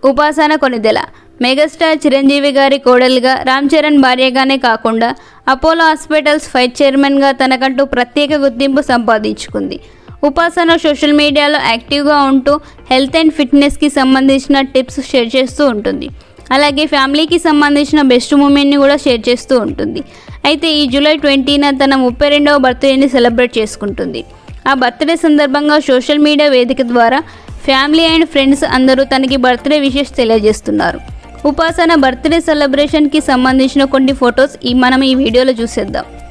ఉపాసన కొనిదెల మెగాస్టార్ చిరంజీవి గారి కోడలుగా రామ్ చరణ్ భార్యగానే కాకుండా అపోలో హాస్పిటల్స్ ఫైట్ చైర్మన్గా తనకంటూ ప్రత్యేక గుర్తింపు సంపాదించుకుంది ఉపాసన సోషల్ మీడియాలో యాక్టివ్గా ఉంటూ హెల్త్ అండ్ ఫిట్నెస్కి సంబంధించిన టిప్స్ షేర్ చేస్తూ ఉంటుంది అలాగే ఫ్యామిలీకి సంబంధించిన బెస్ట్ మూమెంట్ని కూడా షేర్ చేస్తూ ఉంటుంది అయితే ఈ జూలై ట్వంటీన తన ముప్పై రెండవ బర్త్డేని సెలబ్రేట్ చేసుకుంటుంది ఆ బర్త్డే సందర్భంగా సోషల్ మీడియా వేదిక ద్వారా ఫ్యామిలీ అండ్ ఫ్రెండ్స్ అందరూ తనకి బర్త్డే విషెస్ తెలియజేస్తున్నారు ఉపాసన బర్త్డే సెలబ్రేషన్కి సంబంధించిన కొన్ని ఫొటోస్ ఈ మనం ఈ వీడియోలో చూసేద్దాం